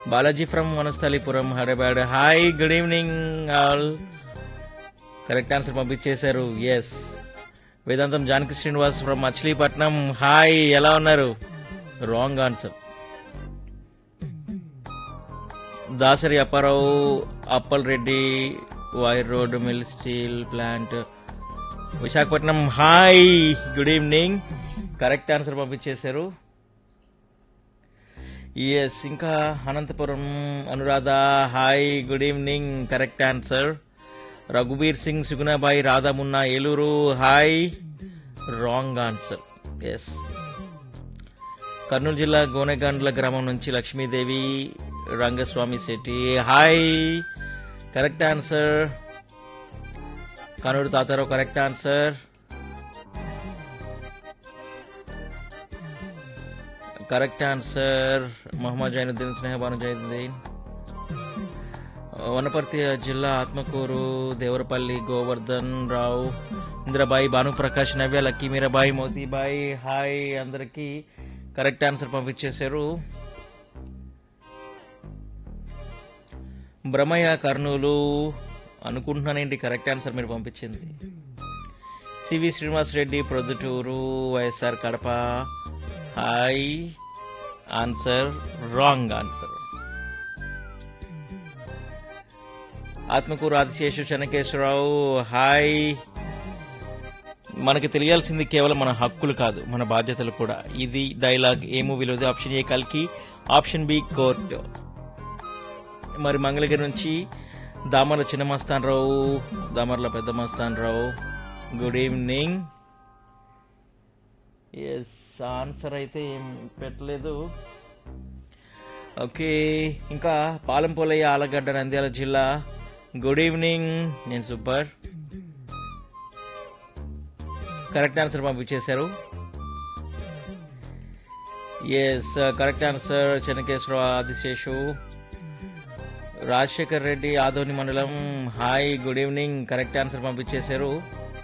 Balaji from Vanasthalipuram Hyderabad hi good evening all correct answer పంపించేశారు yes వేదాంతం Janaki Srinivas from Machilipatnam hi ఎలా ఉన్నారు wrong answer Dasari Apparao Appal Reddy wire road mill steel plant Visakhapatnam hi good evening correct answer పంపించేశారు yes ఇంకా Anantapuram Anuradha hi good evening correct answer Raghubir Singh Suguna Bai రాధామున్నా Eluru hi wrong answer yes Kurnool జిల్లా గోనెగండ్ల గ్రామం నుంచి Lakshmidevi Rangaswamy Shetty hi correct answer కనుడు Tatarao correct answer correct answer Mohammed Zainuddin Sneha Banu Zainuddin Wanaparthy జిల్లా ఆత్మకూరు దేవరపల్లి గోవర్ధన్ రావు ఇంద్రబాయి భానుప్రకాష్ నవ్య lucky Mirabai Motibai hi అందరికీ correct answer పంపించేశారు Brahmaiah Kurnool అనుకుంటున్నానేంటి correct answer మీరు పంపించింది CV Srinivas Reddy Proddatur YSR Kadapa hi answer wrong answer Atmakur Adiseshu చెనకేశ్వరరావు hi మనకి తెలియాల్సింది కేవలం మన హక్కులు కాదు మన బాధ్యతలు కూడా ఇది డైలాగ్ ఏ మూవీలోది ఆప్షన్ ఏ కల్కి ఆప్షన్ బి కోర్ట్ మరి మంగళగిరి నుంచి దామర్ల చిన్న మస్తాన్ రావు దామర్ల పెద్ద మస్తాన్ రావు గుడ్ ఈవినింగ్ ఎస్ ఆన్సర్ అయితే ఏం పెట్టలేదు ఓకే ఇంకా పాలంపోలయ్య ఆలగడ్డ నంద్యాల జిల్లా గుడ్ ఈవినింగ్ నేను సూపర్ కరెక్ట్ ఆన్సర్ పంపించేశారు yes correct answer Chennakeswara Adiseshu Rajasekhar Reddy Adoni మండలం hi good evening correct answer పంపించేశారు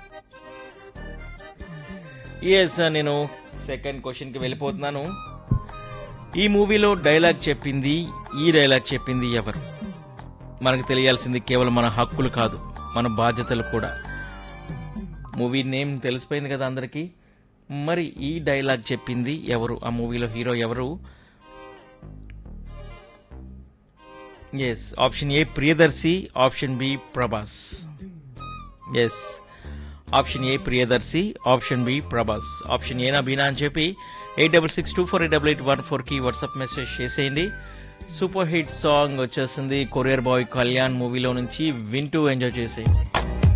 ఎస్ నేను సెకండ్ క్వశ్చన్కి వెళ్ళిపోతున్నాను ఈ మూవీలో డైలాగ్ చెప్పింది ఈ డైలాగ్ చెప్పింది ఎవరు మనకు తెలియాల్సింది కేవలం మన హక్కులు కాదు మన బాధ్యతలు కూడా మూవీ నేమ్ తెలిసిపోయింది కదా అందరికీ మరి ఈ డైలాగ్ చెప్పింది ఎవరు ఆ మూవీలో హీరో ఎవరు yes option A Priyadarshi option B Prabhas yes option A Priyadarshi option B Prabhas option ఏనా బీనా అని చెప్పి eight double six two four eight double eight one ఫోర్కి వాట్సాప్ మెసేజ్ చేసేయండి సూపర్ హిట్ సాంగ్ వచ్చేసింది కొరియర్ బాయ్ కళ్యాణ్ మూవీలో నుంచి వింటూ ఎంజాయ్ చేసేయండి